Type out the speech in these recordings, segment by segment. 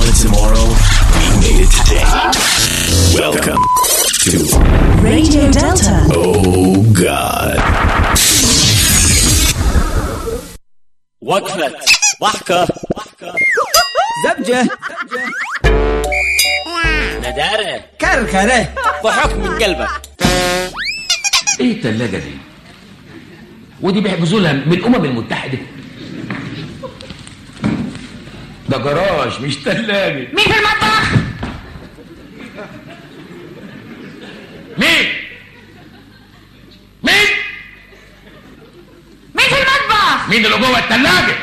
wanted tomorrow, we made it today. Welcome to Radio Delta. Oh God. وقفة ضحكة زبجة ندارة كركرة ضحك من قلبك ايه التلاجة دي ودي بيحجزوا لها من الامم المتحدة ده جراج مش تلاجة مين في المطبخ؟ مين مين مين في المطبخ؟ مين اللي جوه التلاجة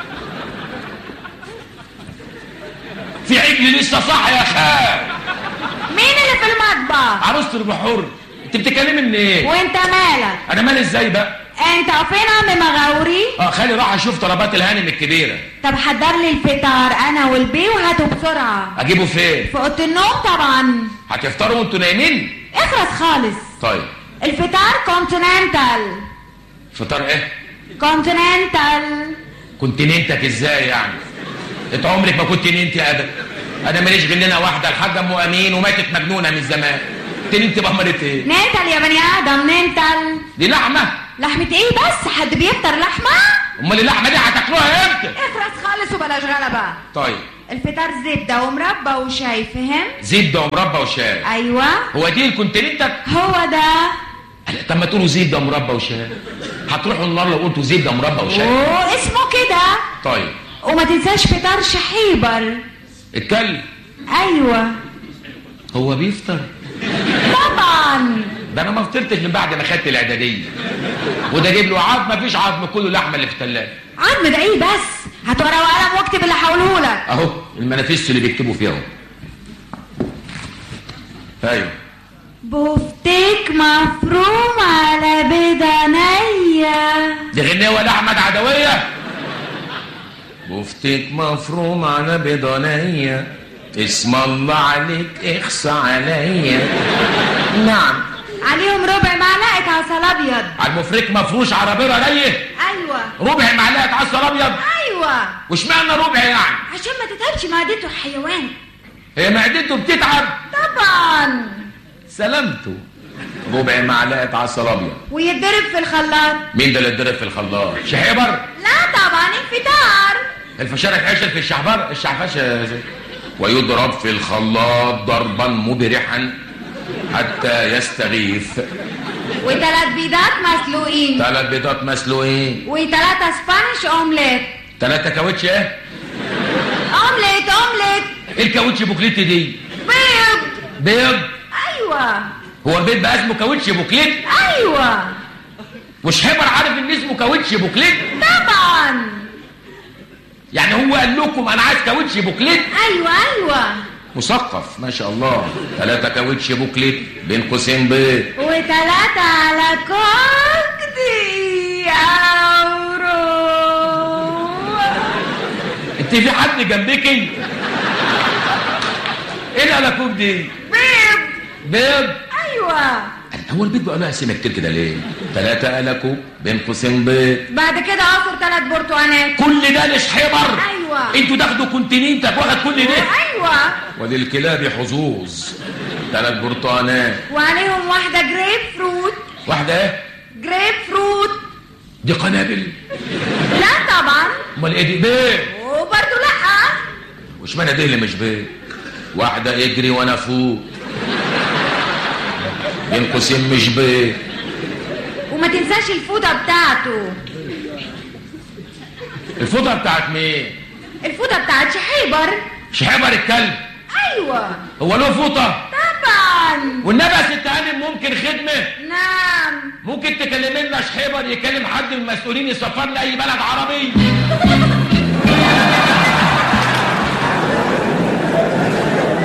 في عجل لسه صح يا خال مين اللي في المطبخ؟ عروسة البحور انت بتتكلمي من ايه وانت مالك؟ انا مالي ازاي بقى انت فين عم مغاوري؟ اه خالي راح اشوف طلبات الهانم الكبيره طب حضر لي الفطار انا والبي وهاته بسرعة اجيبه فين في اوضه النوم طبعا هتفطروا وانتوا نايمين اخرس خالص طيب الفطار كونتيننتال فطار ايه كونتيننتال كنت ننتك ازاي يعني انت عمرك ما كنت ننتي ابدا انا ماليش غننا واحده الحاجه ام امين وماتت مجنونه من زمان انت ننتي بأمرت ايه ننتل يا بني ادم ننتل دي لحمه لحمة ايه بس حد بيفطر لحمة؟ امال اللحمه دي هتاكلوها امتى اخرس خالص وبلاش غلبة طيب الفطار زبدة ومربى وشاي فهم؟ زبده ومربى وشاي ايوه هو دي اللي كنت ننتك هو ده طب ما تقولوا زبده ومربى وشاي هتروحوا النار لو قلتوا زبده ومربى وشاي اوه اسمه كده طيب وما تنساش فطار شحيبر اتكلم ايوه هو بيفطر طبعا ده انا ما فطرتش من بعد ما خدت الاعداديه وده جيب له عظم ما فيش عظم كله لحمه اللي في الثلاجه عظم ده ايه بس هات ورقه وقلم واكتب اللي هقوله لك اهو المنافيس اللي بيكتبوا فيها اهو ايوه بفتك مفروم على بدنية دي غنية ولا احمد عدويه بفتك مفروم على بضانية اسم الله عليك اخصى عليا نعم عليهم ربع معلقة عسل ابيض على المفرك مفروش عربيرة ليه ايوه ربع معلقة عسل ابيض ايوه واشمعنى ربع يعني عشان ما تتعبش معدته الحيوان هي معدته بتتعب طبعا سلامته ربع معلقة عسل ابيض ويتضرب في الخلاط مين ده اللي اتضرب في الخلاط شحيبر لا طبعا الفطار الفشارة اتحشر في الشحبر الشعفشة ويضرب في الخلاط ضربا مبرحا حتى يستغيث وثلاث بيضات مسلوقين ثلاث بيضات مسلوقين وثلاثة سبانيش اومليت ثلاثة كاوتش ايه اومليت اومليت ايه الكاوتش بوكليت دي بيض بيض ايوه هو البيض بقى اسمه كاوتش بوكليت ايوه مش حبر عارف ان اسمه كاوتش بوكليت طبعا يعني هو قال لكم انا عايز كاوتش بوكليت ايوه ايوه مثقف ما شاء الله ثلاثة كاوتش بوكليت بين قوسين بيض وثلاثة على كوك دي اورو انت في حد جنبك انت ايه القلقوب دي بيض بيض ايوه هو البيض بقى له اسامي كتير كده ليه ثلاثة قلقوب بين قوسين بيض بعد كده عصر ثلاث برتقانات كل ده ليش حمر أيوة. انتوا تاخدوا كونتيننتك واخد كل ده ايوه وللكلاب حظوظ ثلاث برتقانات وعليهم واحدة جريب فروت واحدة ايه جريب فروت دي قنابل لا طبعا امال ايه دي بيض وبرضه لا وش معنى ده اللي مش بيض واحدة اجري وانا فوق بين قوسين مش بيض وما تنساش الفوطة بتاعته الفوطة بتاعت مين الفوطة بتاعت شحيبر شحبر الكلب ايوه هو له فوطة طبعا والنبي يا ست هانم ممكن خدمة نعم ممكن تكلمي لنا شحيبر يكلم حد من المسؤولين يسفر لي اي بلد عربي